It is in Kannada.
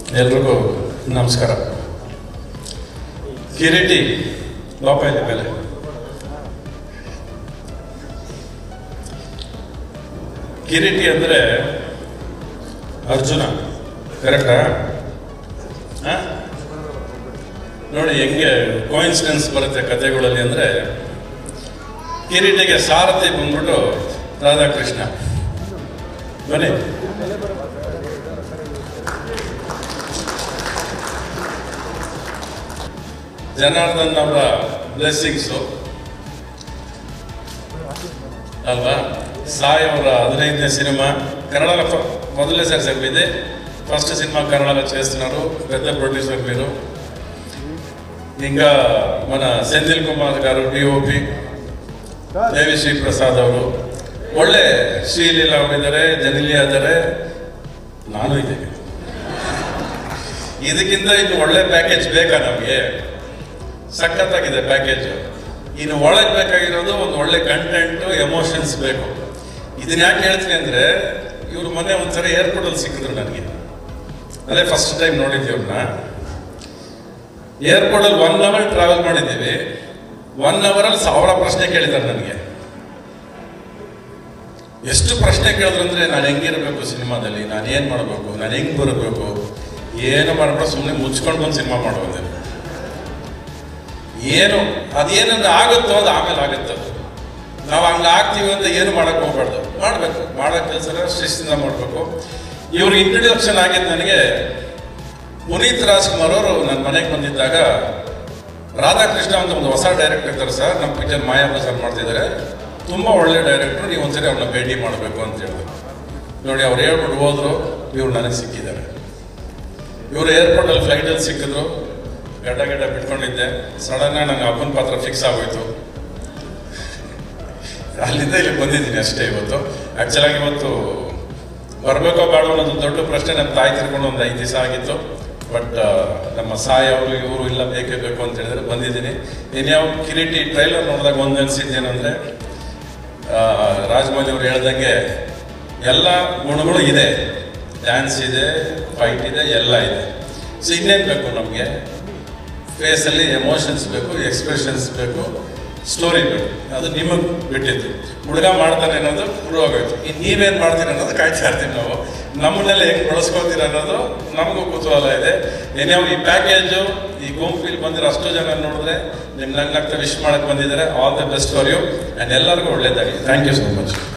ಎಲ್ರಿಗೂ ನಮಸ್ಕಾರ ಕಿರೀಟಿ ಲೋಪ ಇದೆ ಮೇಲೆ ಕಿರೀಟಿ ಅಂದರೆ ಅರ್ಜುನ ಕರೆಕ್ಟಾ ನೋಡಿ ಹೆಂಗೆ ಕೋಇನ್ಸಿಡೆನ್ಸ್ ಬರುತ್ತೆ ಕಥೆಗಳಲ್ಲಿ ಅಂದರೆ ಕಿರೀಟಿಗೆ ಸಾರಥಿ ಬಂದ್ಬಿಟ್ಟು ರಾಧಾಕೃಷ್ಣ ಬನ್ನಿ ಜನಾರ್ದನ್ ಅವರ ಬ್ಲೆಸ್ಸಿಂಗ್ಸು ಅಲ್ವಾ ಸಾಯಿ ಅವರ హదినైదనే సినిమా కన్నడలో ఫ- మొదలే సార్ సార్ మీదే ఫస్ట్ సినిమా కన్నడలో చేస్తున్నారు పెద్ద ప్రొడ్యూసర్ మీరు ఇంకా మన సెంధిల్ కుమార్ గారు ಡಿಒಪಿ ದೇವಿಶ್ರೀ ಪ್ರಸಾದ್ ಅವರು ಒಳ್ಳೆ ಶ್ರೀಲೀಲಾ ಇದ್ದಾರೆ ಜನಿಲಿಯಾ ಇದ್ದಾರೆ ನಾನು ಇದ್ದೀನಿ ಇದಕ್ಕಿಂತ ಇನ್ನು ಒಳ್ಳೆ ಪ್ಯಾಕೇಜ್ ಬೇಕಾ ನಮಗೆ ಸಖತ್ತಾಗಿದೆ ಪ್ಯಾಕೇಜ್ ಇನ್ನು ಒಳಗೆ ಬೇಕಾಗಿರೋದು ಒಂದು ಒಳ್ಳೆ ಕಂಟೆಂಟ್ ಎಮೋಷನ್ಸ್ ಬೇಕು ಇದನ್ನ ಯಾಕೆ ಹೇಳ್ತೀನಿ ಅಂದ್ರೆ ಇವ್ರು ಮೊನ್ನೆ ಒಂದ್ಸಲ ಏರ್ಪೋರ್ಟ್ ಅಲ್ಲಿ ಸಿಕ್ಕಿದ್ರು ನನಗೆ ಅದೇ ಫಸ್ಟ್ ಟೈಮ್ ನೋಡಿದ್ವಿ ಅವ್ರನ್ನ ಏರ್ಪೋರ್ಟ್ ಅಲ್ಲಿ ಒನ್ ಅವರ್ ಟ್ರಾವೆಲ್ ಮಾಡಿದ್ದೀವಿ ಒನ್ ಅವರ್ ಅಲ್ಲಿ ಸಾವಿರ ಪ್ರಶ್ನೆ ಕೇಳಿದ್ದಾರೆ ನನಗೆ ಎಷ್ಟು ಪ್ರಶ್ನೆ ಕೇಳಿದ್ರು ಅಂದ್ರೆ ನಾನು ಹೆಂಗಿರ್ಬೇಕು ಸಿನಿಮಾದಲ್ಲಿ ನಾನು ಏನ್ ಮಾಡಬೇಕು ನಾನು ಹೆಂಗ್ ಬರಬೇಕು ಏನು ಮಾಡ್ಬಿಟ್ಟು ಸುಮ್ಮನೆ ಮುಚ್ಕೊಂಡು ಬಂದು ಸಿನಿಮಾ ಮಾಡೋದೆ ಏನು ಅದೇನಂದ್ರೆ ಆಗುತ್ತೋ ಅದು ಆಮೇಲೆ ಆಗುತ್ತೆ ಅದು. ನಾವು ಹಂಗೆ ಆಗ್ತೀವಿ ಅಂತ ಏನು ಮಾಡಕ್ ಹೋಗ್ಬಾರ್ದು ಮಾಡಬೇಕು ಮಾಡೋ ಕೆಲಸ ಶಿಸ್ತಿಂದ ಮಾಡಬೇಕು ಇವ್ರ ಇಂಟ್ರೊಡಕ್ಷನ್ ಆಗಿದ್ದು ನನಗೆ ಪುನೀತ್ ರಾಜ್ಕುಮಾರ್ ಅವರು ನನ್ನ ಮನೆಗೆ ಬಂದಿದ್ದಾಗ ರಾಧಾಕೃಷ್ಣ ಅಂತ ಒಂದು ಹೊಸ ಡೈರೆಕ್ಟರ್ ಇರ್ತಾರೆ ಸರ್ ನಮ್ಮ ಪಿಕ್ಚರ್ ಮಾಯಾ ಬಜಾರ್ ಮಾಡ್ತಿದ್ದಾರೆ ತುಂಬ ಒಳ್ಳೆ ಡೈರೆಕ್ಟರ್ ನೀವು ಒಂದ್ಸರಿ ಅವ್ರನ್ನ ಭೇಟಿ ಮಾಡಬೇಕು ಅಂತ ಹೇಳಿದ್ರು ನೋಡಿ ಅವ್ರು ಹೇಳ್ಬಿಟ್ಟು ಹೋದ್ರು ಇವ್ರು ನನಗೆ ಸಿಕ್ಕಿದ್ದಾರೆ ಇವರು ಏರ್ಪೋರ್ಟಲ್ಲಿ ಫ್ಲೈಟಲ್ಲಿ ಸಿಕ್ಕಿದ್ರು ಗಡ್ಡ ಗಡ್ಡ ಬಿಟ್ಕೊಂಡಿದ್ದೆ ಸಡನ್ ನಂಗೆ ಅಪ್ಪನ ಪಾತ್ರ ಫಿಕ್ಸ್ ಆಗೋಯ್ತು ಅಲ್ಲಿಂದ ಇಲ್ಲಿ ಬಂದಿದ್ದೀನಿ ಅಷ್ಟೇ ಇವತ್ತು ಆ್ಯಕ್ಚುಲಾಗಿ ಇವತ್ತು ಬರಬೇಕೋ ಬೇಡ ಅನ್ನೋದು ದೊಡ್ಡ ಪ್ರಶ್ನೆ ನಮ್ಮ ತಾಯಿ ತಿರ್ಕೊಂಡು ಒಂದು ಐದು ದಿವಸ ಆಗಿತ್ತು ಬಟ್ ನಮ್ಮ ಸಾಯಿ ಅವರು ಇವರು ಇಲ್ಲ ಬೇಕೇ ಬೇಕು ಅಂತ ಹೇಳಿದ್ರೆ ಬಂದಿದ್ದೀನಿ ಇನ್ಯಾವ ಕಿರೀಟಿ ಟ್ರೈಲರ್ ನೋಡಿದಾಗ ಒಂದು ಅನಿಸಿದ್ದೇನೆಂದರೆ ರಾಜಮೌಳಿ ಅವರು ಹೇಳ್ದಂಗೆ ಎಲ್ಲ ಗುಣಗಳು ಇದೆ ಡ್ಯಾನ್ಸ್ ಇದೆ ಫೈಟ್ ಇದೆ ಎಲ್ಲ ಇದೆ ಸೊ ಇನ್ನೇನು ಬೇಕು ನಮಗೆ ಫೇಸಲ್ಲಿ ಎಮೋಷನ್ಸ್ ಬೇಕು ಎಕ್ಸ್ಪ್ರೆಷನ್ಸ್ ಬೇಕು ಸ್ಟೋರಿ ಬೇಕು ಅದು ನಿಮಗೆ ಬಿಟ್ಟಿದ್ದು ಹುಡುಗ ಮಾಡ್ತಾನೆ ಅನ್ನೋದು ಪ್ರೂವ್ ಆಗೋಯ್ತು ಇನ್ನು ನೀವೇನು ಮಾಡ್ತೀರ ಅನ್ನೋದು ಕಾಯ್ತಾ ಇರ್ತೀವಿ ನಾವು ನಮ್ಮನ್ನೆಲ್ಲ ಹೆಂಗೆ ಬಳಸ್ಕೊತೀರ ಅನ್ನೋದು ನಮಗೂ ಕುತೂಹಲ ಇದೆ ಏನ್ಯಾವ ಈ ಪ್ಯಾಕೇಜು ಈ ಗುಂಪಿಲ್ ಬಂದಿರೋ ಅಷ್ಟು ಜನ ನೋಡಿದ್ರೆ ನಿಮ್ಮ ನಂಗಾಗ್ತಾ ವಿಶ್ ಮಾಡಕ್ಕೆ ಬಂದಿದ್ದಾರೆ all the best for you and ಎಲ್ಲರಿಗೂ ಒಳ್ಳೇದಾಗಿ ಥ್ಯಾಂಕ್ ಯು ಸೋ ಮಚ್